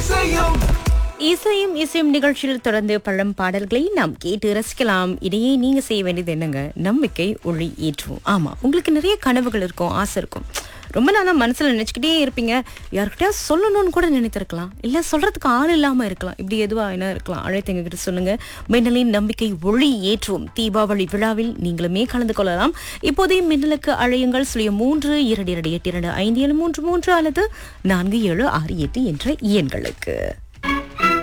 இசையும் இசையும் இசையும் நிகழ்ச்சியில் தொடர்ந்து பழம் பாடல்களை நாம் கேட்டு ரசிக்கலாம் இடையே நீங்க செய்ய வேண்டியது என்னங்க நம்பிக்கை ஒளி ஏற்றுவோம் ஆமா உங்களுக்கு நிறைய கனவுகள் இருக்கும் ஆசை இருக்கும் ரொம்ப நாளா மனசுல நினைச்சுக்கிட்டே இருப்பீங்க யார்கிட்டயா சொல்லணும்னு கூட நினைத்திருக்கலாம் இல்ல சொல்றதுக்கு ஆள் இல்லாம இருக்கலாம் இப்படி எதுவா என்ன இருக்கலாம் அழைத்து எங்ககிட்ட சொல்லுங்க மின்னலின் நம்பிக்கை ஒளி ஏற்றுவோம் தீபாவளி விழாவில் நீங்களுமே கலந்து கொள்ளலாம் இப்போதைய மின்னலுக்கு அழையுங்கள் சுழிய மூன்று இரண்டு இரண்டு எட்டு இரண்டு ஐந்து ஏழு மூன்று மூன்று அல்லது நான்கு ஏழு ஆறு எட்டு என்ற எண்களுக்கு